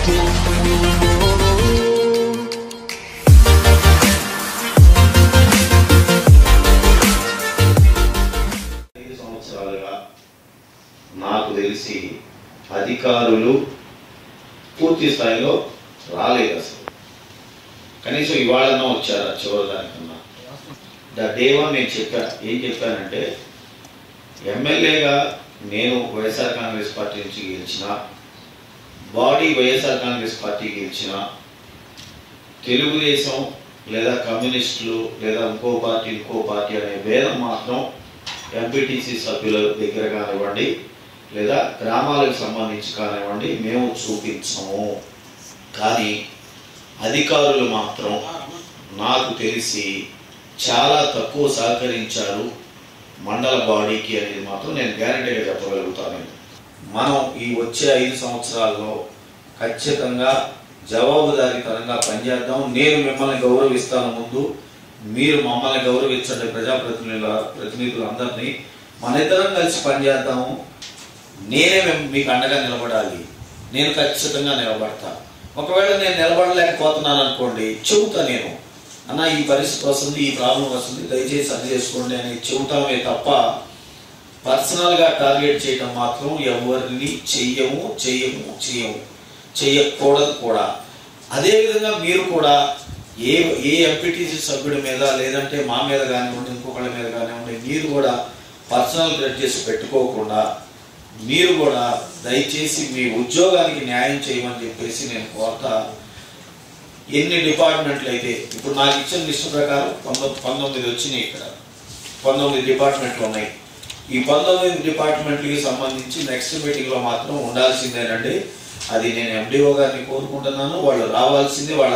ఐదు సంవత్సరాలుగా నాకు తెలిసి అధికారులు పూర్తి స్థాయిలో రాలేదు అసలు కనీసం ఇవాళన్నా వచ్చారా చివరి దానికన్నా ద డే వన్ నేను చెప్పా ఏం చెప్పానంటే ఎమ్మెల్యేగా నేను వైఎస్ఆర్ కాంగ్రెస్ పార్టీ నుంచి గెలిచిన బాడీ వైఎస్ఆర్ కాంగ్రెస్ పార్టీ గెలిచిన తెలుగుదేశం లేదా కమ్యూనిస్టులు లేదా ఇంకో పార్టీ ఇంకో పార్టీ అనే భేదం మాత్రం ఎంపీటీసీ సభ్యుల దగ్గర కానివ్వండి లేదా గ్రామాలకు సంబంధించి కానివ్వండి మేము చూపించము కానీ అధికారులు మాత్రం నాకు తెలిసి చాలా తక్కువ సహకరించారు మండల బాడీకి అనేది మాత్రం నేను గ్యారంటీగా చెప్పగలుగుతాను మనం ఈ వచ్చే ఐదు సంవత్సరాల్లో ఖచ్చితంగా జవాబుదారీతనంగా పనిచేద్దాం నేను మిమ్మల్ని గౌరవిస్తాను ముందు మీరు మమ్మల్ని గౌరవించండి ప్రజాప్రతినిధుల ప్రతినిధులందరినీ మన ఇద్దరం కలిసి పనిచేద్దాము నేనే మిమ్- మీకు అండగా నిలబడాలి నేను ఖచ్చితంగా నిలబడతా ఒకవేళ నేను నిలబడలేకపోతున్నాను అనుకోండి చెబుతా నేను అన్న ఈ పరిస్థితి వస్తుంది ఈ ప్రాబ్లం వస్తుంది దయచేసి అది చేసుకోండి అని చెబుతామే తప్ప పర్సనల్గా టార్గెట్ చేయడం మాత్రం ఎవరిని చెయ్యము చెయ్యము చెయ్యము చెయ్యకూడదు కూడా అదేవిధంగా మీరు కూడా ఏ ఏ ఎంపీటీసీ సభ్యుడి మీద లేదంటే మా మీద కానివ్వండి ఇంకొకళ్ళ మీద కానివ్వండి మీరు కూడా పర్సనల్ గ్రడ్జెస్ పెట్టుకోకుండా మీరు కూడా దయచేసి మీ ఉద్యోగానికి న్యాయం చేయమని చెప్పేసి నేను కోరతా ఎన్ని డిపార్ట్మెంట్లు అయితే ఇప్పుడు నాకు ఇచ్చిన లిస్టు ప్రకారం పంతొమ్మిది పంతొమ్మిది వచ్చినాయి ఇక్కడ పంతొమ్మిది డిపార్ట్మెంట్లు ఉన్నాయి ఈ పంతొమ్మిది డిపార్ట్మెంట్లకి సంబంధించి నెక్స్ట్ మీటింగ్లో మాత్రం ఉండాల్సిందేనండి అది నేను ఎండిఓ గారిని కోరుకుంటున్నాను వాళ్ళు రావాల్సిందే వాళ్ళ